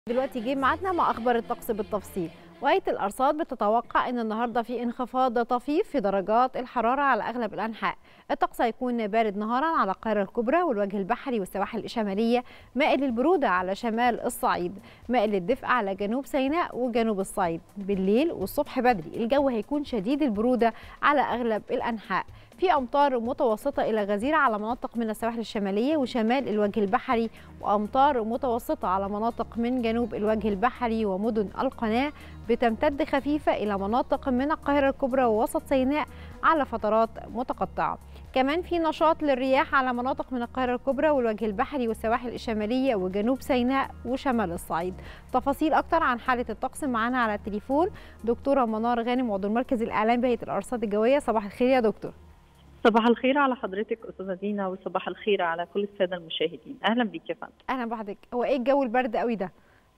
دلوقتي جه ميعادنا مع اخبار الطقس بالتفصيل وهيئه الارصاد بتتوقع ان النهارده في انخفاض طفيف في درجات الحراره على اغلب الانحاء الطقس هيكون بارد نهارا على القاهره الكبرى والوجه البحري والسواحل الشماليه مائل للبروده على شمال الصعيد مائل للدفء على جنوب سيناء وجنوب الصعيد بالليل والصبح بدري الجو هيكون شديد البروده على اغلب الانحاء في امطار متوسطه الى غزيره على مناطق من السواحل الشماليه وشمال الوجه البحري وامطار متوسطه على مناطق من جنوب الوجه البحري ومدن القناه بتمتد خفيفه الى مناطق من القاهره الكبرى ووسط سيناء على فترات متقطعه كمان في نشاط للرياح على مناطق من القاهره الكبرى والوجه البحري والسواحل الشماليه وجنوب سيناء وشمال الصعيد تفاصيل اكتر عن حاله الطقس معانا على التليفون دكتوره منار غانم عضو المركز الاعلامي بهيئه الارصاد الجويه صباح الخير يا دكتور صباح الخير على حضرتك استاذه دينا وصباح الخير على كل الساده المشاهدين اهلا بيك يا فندم اهلا بحضرتك هو ايه الجو البرد قوي ده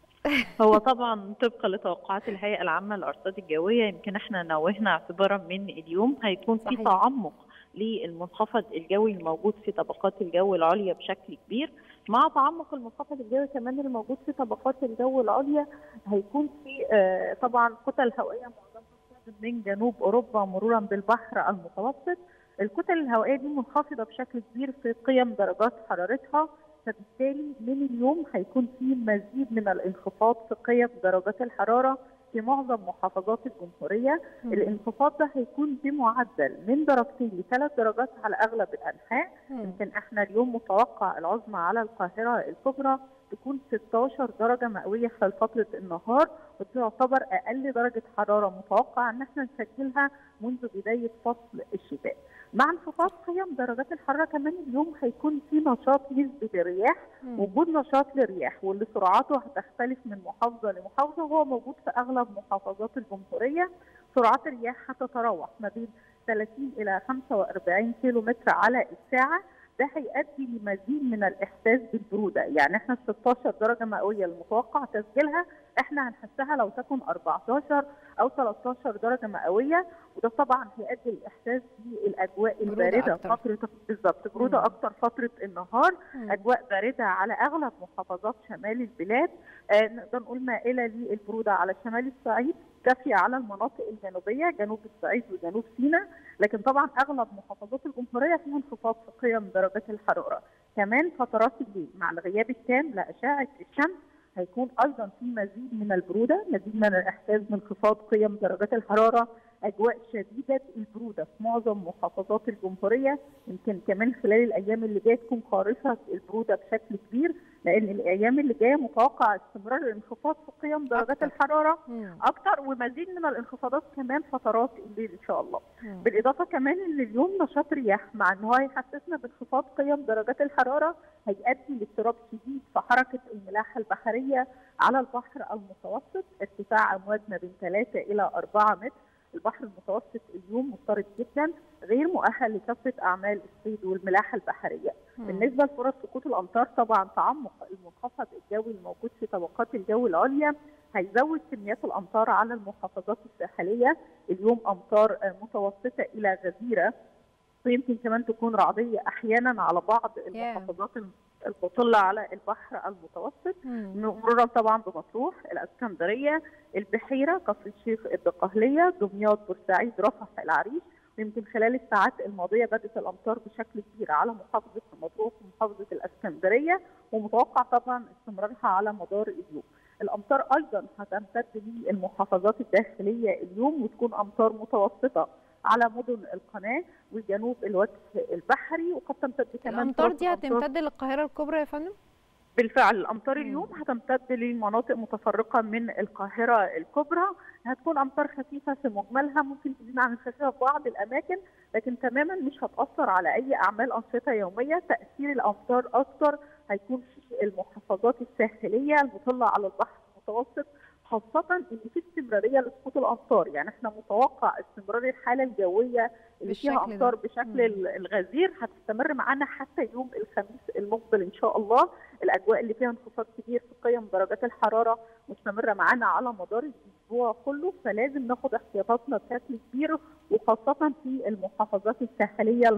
هو طبعا طبقا لتوقعات الهيئه العامه للارصاد الجويه يمكن احنا نوهنا اعتبارا من اليوم هيكون في صحيح. تعمق للمنخفض الجوي الموجود في طبقات الجو العليا بشكل كبير مع تعمق المنخفض الجوي كمان الموجود في طبقات الجو العليا هيكون في آه، طبعا كتل هوائيه معظمها صادر من جنوب اوروبا مرورا بالبحر المتوسط الكتل الهوائيه دي منخفضه بشكل كبير في قيم درجات حرارتها فبالتالي من اليوم هيكون في مزيد من الانخفاض في قيم درجات الحراره في معظم محافظات الجمهوريه مم. الانخفاض ده هيكون بمعدل من درجتين لثلاث درجات على اغلب الانحاء مم. يمكن احنا اليوم متوقع العظمى على القاهره الكبرى تكون 16 درجه مئويه خلال فتره النهار وتعتبر اقل درجه حراره متوقع ان احنا نسجلها منذ بدايه فصل الشتاء. مع انخفاض قيم درجات الحراره كمان اليوم هيكون في نشاط نسبي للرياح مم. وجود نشاط للرياح واللي سرعته هتختلف من محافظه لمحافظه هو موجود في اغلب محافظات الجمهوريه سرعات الرياح هتتراوح ما بين 30 الى 45 كيلو متر على الساعه ده هيؤدي لمزيد من الاحساس بالبروده يعني احنا ال 16 درجه مئويه المتوقع تسجيلها احنا هنحسها لو تكن 14 او 13 درجه مئويه وده طبعا هيؤدي للاحساس بالاجواء برودة البارده أكتر. فتره بالظبط بروده مم. اكتر فتره النهار مم. اجواء بارده على اغلب محافظات شمال البلاد آه نقدر نقول مائله للبروده على شمال الصعيد دافيه على المناطق الجنوبيه جنوب الصعيد وجنوب سيناء لكن طبعا اغلب محافظات الجمهوريه فيها انخفاض في قيم درجات الحراره كمان فترات الليل مع الغياب التام لاشعه الشمس هيكون ايضا في مزيد من البروده مزيد من الاحساس بانخفاض قيم درجات الحراره اجواء شديده البروده في معظم محافظات الجمهوريه يمكن كمان خلال الايام اللي جايه تكون قارصه البروده بشكل كبير لان الايام اللي جايه متوقع استمرار الانخفاض في قيم درجات أكتر. الحراره مم. اكتر ومزيد من الانخفاضات كمان فترات الليل ان شاء الله مم. بالاضافه كمان ان اليوم نشاط رياح مع ان هو هيحسسنا بانخفاض قيم درجات الحراره هيؤدي لاضطراب شديد في حركه الملاحه البحريه على البحر المتوسط ارتفاع امواج ما بين 3 الى 4 متر البحر المتوسط اليوم مضطرب جدا غير مؤهل لكافه اعمال الصيد والملاحه البحريه مم. بالنسبه لفرص سقوط الامطار طبعا تعمق المنخفض الجوي الموجود في طبقات الجو العليا هيزود كميات الامطار على المحافظات الساحليه اليوم امطار آه، متوسطه الى غزيره ويمكن كمان تكون رعديه احيانا على بعض المحافظات المطله على البحر المتوسط مم. مرورا طبعا بمطروح الاسكندريه البحيره كفر الشيخ الدقهليه دمياط بورسعيد رفح العريش ويمكن خلال الساعات الماضيه بدات الامطار بشكل كبير على محافظه مطروح ومحافظه الاسكندريه ومتوقع طبعا استمرارها على مدار اليوم. الامطار ايضا هتمتد للمحافظات الداخليه اليوم وتكون امطار متوسطه على مدن القناه وجنوب الوجه البحري وقد تمتد كمان الامطار فرص دي أمطار هتمتد للقاهره الكبرى يا فندم بالفعل الامطار مم. اليوم هتمتد لمناطق متفرقه من القاهره الكبرى هتكون امطار خفيفه في مجملها ممكن تزيد عن الخفيفه في بعض الاماكن لكن تماما مش هتاثر على اي اعمال انشطه يوميه تاثير الامطار اكثر هيكون في المحافظات الساحليه المطله على البحر المتوسط خاصة إن في استمرارية لسقوط الأمطار، يعني إحنا متوقع استمرار الحالة الجوية اللي فيها بالشكل ده. أمطار بشكل مم. ال- الغزير هتستمر معانا حتى يوم الخميس المقبل إن شاء الله، الأجواء اللي فيها انخفاض كبير في قيم درجات الحرارة مستمرة معانا على مدار الأسبوع كله، فلازم ناخد احتياطاتنا بشكل كبير وخاصة في المحافظات الساحلية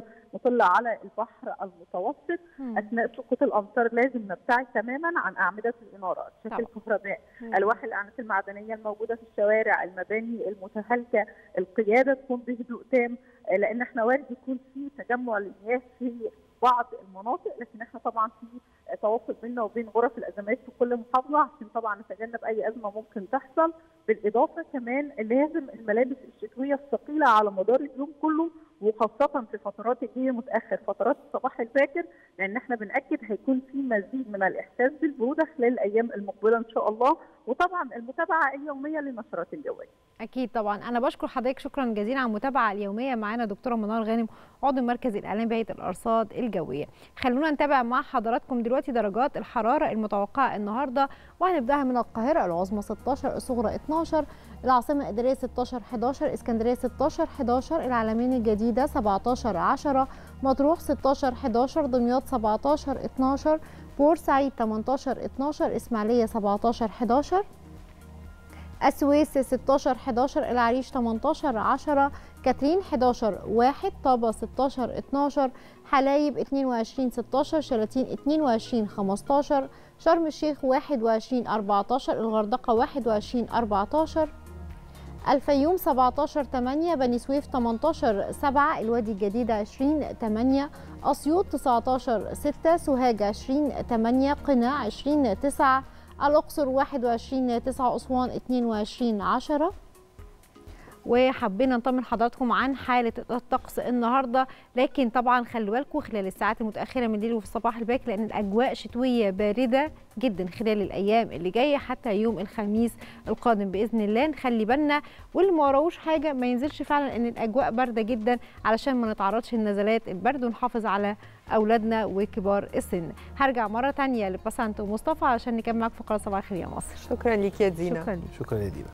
المطله على البحر المتوسط مم. اثناء سقوط الامطار لازم نبتعد تماما عن اعمده الاناره طبعا. شاشات الكهرباء مم. الواح الاعنات المعدنيه الموجوده في الشوارع المباني المتهالكه القياده تكون بهدوء تام آه، لان احنا وارد يكون في تجمع للمياه في بعض المناطق لكن احنا طبعا في آه، تواصل بيننا وبين غرف الازمات في كل محافظه عشان طبعا نتجنب اي ازمه ممكن تحصل بالاضافه كمان لازم الملابس الشتويه الثقيله على مدار اليوم كله وخاصة في فترات الليل المتأخر فترات الصباح الباكر لأن احنا بنأكد هيكون في مزيد من الإحساس بالبرودة خلال الأيام المقبلة إن شاء الله وطبعا المتابعة اليومية للنشرات الجوية اكيد طبعا انا بشكر حضرتك شكرا جزيلا على المتابعه اليوميه معانا دكتوره منار غانم عضو مركز الاعلام بهيئه الارصاد الجويه خلونا نتابع مع حضراتكم دلوقتي درجات الحراره المتوقعه النهارده وهنبداها من القاهره العظمى 16 الصغرى 12 العاصمه الاداريه 16 11 اسكندريه 16 11 العلمين الجديده 17 10 مطروح 16 11 دمياط 17 12 بورسعيد 18 12 اسماعيليه 17 11 السويس 16 11 العريش 18 10 كاترين 11 1 طابة 16 12 حلايب 22 16 شلاتين 22 15 شرم الشيخ 21 14 الغردقة 21 14 الفيوم 17 8 بني سويف 18 7 الوادي الجديد 20 8 أسيوط 19 6 سوهاج 20 8 قنا 20 9 الأقصر 21 9 أسوان 22 10 وحبينا نطمن حضراتكم عن حالة الطقس النهاردة لكن طبعا خلوا بالكم خلال الساعات المتأخرة من الليل وفي الصباح الباكر لأن الأجواء شتوية باردة جدا خلال الأيام اللي جاية حتى يوم الخميس القادم بإذن الله نخلي بالنا واللي ما وراهوش حاجة ما ينزلش فعلا أن الأجواء باردة جدا علشان ما نتعرضش لنزلات البرد ونحافظ على أولادنا وكبار السن هرجع مرة تانية لبسنت ومصطفى علشان نكمل معاكم فقرة صباح الخير يا مصر شكرا ليك يا دينا شكرا لك شكرا يا دينا